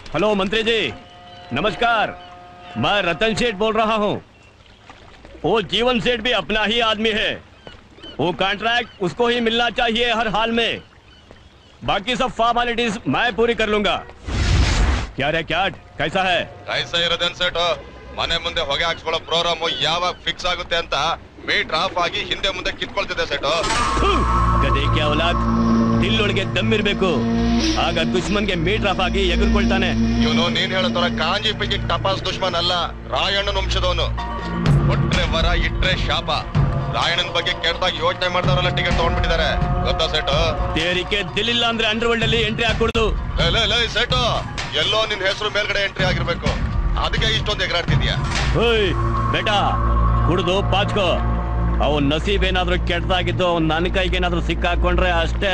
hello मंत्री जी नमस्कार मैं रतन सेठ बोल रहा हूँ वो जीवन सेठ भी अपना ही आदमी है वो कॉन्ट्रैक्ट उसको ही मिलना चाहिए हर हाल में बाकी सब फॉर्मेलिटीज मैं पूरी कर लूंगा क्या रे क्या कैसा है ಕೈಸ ಇರೋದೇನ್ ಸೇಟು ಮನೆ ಮುಂದೆ ಹೊಗೆ ಹಾಕ್ಸ್ಕೊಳ್ಳೋ ಪ್ರೋಗ್ರಾಮ್ ಯಾವಾಗ ಫಿಕ್ಸ್ ಆಗುತ್ತೆ ಅಂತ ಮೀಟರ್ ಆಫ್ ಆಗಿ ಹಿಂದೆ ಮುಂದೆ ಕಿತ್ಕೊಳ್ತಿದೆ ಸೇಟು ಥು, ಗದೆ ಕ್ಯಾ ಔಲಾದ್ ದಿಲ್ಲೊಳಗೆ ದಮ್ಮಿರ್ಬೇಕು ಆಗ ದುಶ್ಮನ್ಗೆ ಮೀಟರ್ ಆಫ್ ಆಗಿ ಎಗರ್ಕೊಳ್ತಾನೆ ಇವನು ನೀನ್ ಹೇಳೋ ತರ ಕಾಂಜಿ ಪಿಗಿ ಟಪಾಸ್ ದುಶ್ಮನ್ ಅಲ್ಲ ರಾಯಣ್ಣನ ವಂಶದವನು ಕೊಟ್ರೆ ವರ ಇಟ್ರೆ ಶಾಪ ರಾಯಣ್ಣನ ಬಗ್ಗೆ ಕೆಟ್ಟದಾಗ ಯೋಚನೆ ಮಾಡ್ದವರೆಲ್ಲ ಟಿಕೆಟ್ ತಗೊಂಡ್ಬಿಟ್ಟಿದ್ದಾರೆ ಗೊತ್ತಾ ಸೇಟು ತೇರಿಕೆ ದಿಲ್ಲಿಲ್ಲ ಅಂದ್ರೆ ಅಂಡರ್ ವರ್ಲ್ಡ್ ಅಲ್ಲಿ ಎಂಟ್ರಿ ಹಾಕೊಡುದು ಲೇ, ಲೇ, ಲೇ, ಸೇಟು ಎಲ್ಲೋ ನಿನ್ ಹೆಸರು ಮೇಲ್ಗಡೆ ಎಂಟ್ರಿ ಆಗಿರ್ಬೇಕು ಅದಕ್ಕೆ ಇಷ್ಟೊಂದು ಎಗರಾಡ್ತಿದ್ಯಾ ಹೋಯ್ ಬೇಟಾ ಕುಡ್ದು ಪಾಚ್ಕೋ ಅವನ್ ನಸೀಬ್ ಏನಾದ್ರೂ ಕೆಟ್ಟದಾಗಿದ್ದು ಅವ್ನ್ ನನ್ನ ಕೈಗೆ ಏನಾದ್ರೂ ಸಿಕ್ಕಾಕೊಂಡ್ರೆ ಅಷ್ಟೇ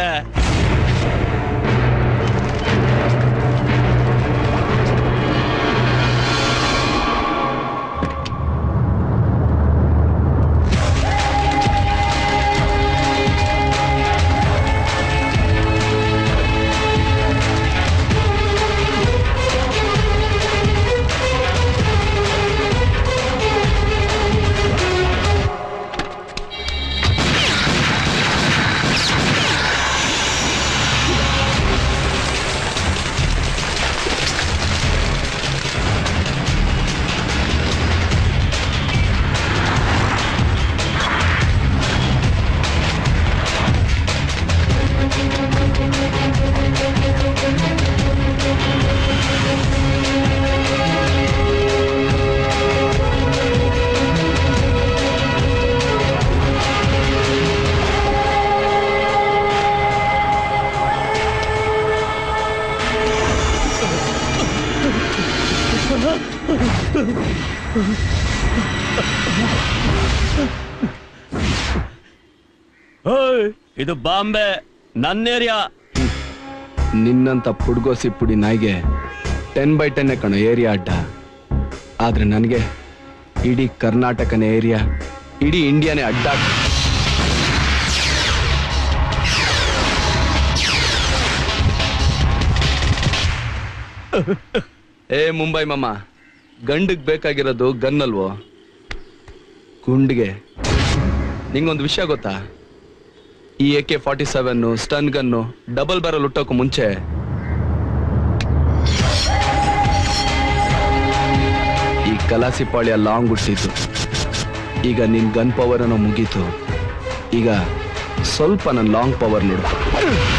ಹೋಯ್ ಇದು ಬಾಂಬೆ ನನ್ನ ಏರಿಯಾ ನಿನ್ನಂತ ಪುಡ್ಗೋಸಿ ಪುಡಿ ನಾಯಿಗೆ ಟೆನ್ ಬೈ ಟೆನ್ ಕಣೋ ಏರಿಯಾ ಅಡ್ಡ ಆದ್ರೆ ನನಗೆ ಇಡೀ ಕರ್ನಾಟಕನೇ ಏರಿಯಾ ಇಡೀ ಇಂಡಿಯಾನೇ ಅಡ್ಡ ಏ ಮುಂಬೈ ಮಾಮ ಗಂಡಿಗ್ ಬೇಕಾಗಿರೋದು ಗನ್ ಅಲ್ವೋ ಗುಂಡಿಗೆ ನಿಂಗೊಂದು ವಿಷಯ ಗೊತ್ತಾ ಈ A K forty seven stun gun double barrel ಹುಟ್ಟೋಕು ಮುಂಚೆ ಈ ಕಲಾಸಿ ಪಾಳ್ಯ ಲಾಂಗ್ ಹುಟ್ಟಿದ್ದು ಈಗ ನಿನ್ ಗನ್ ಪವರ್ ಅನ್ನೋ ಮುಗೀತು ಈಗ ಸ್ವಲ್ಪ ನನ್ನ ಲಾಂಗ್ ಪವರ್ ನೋಡು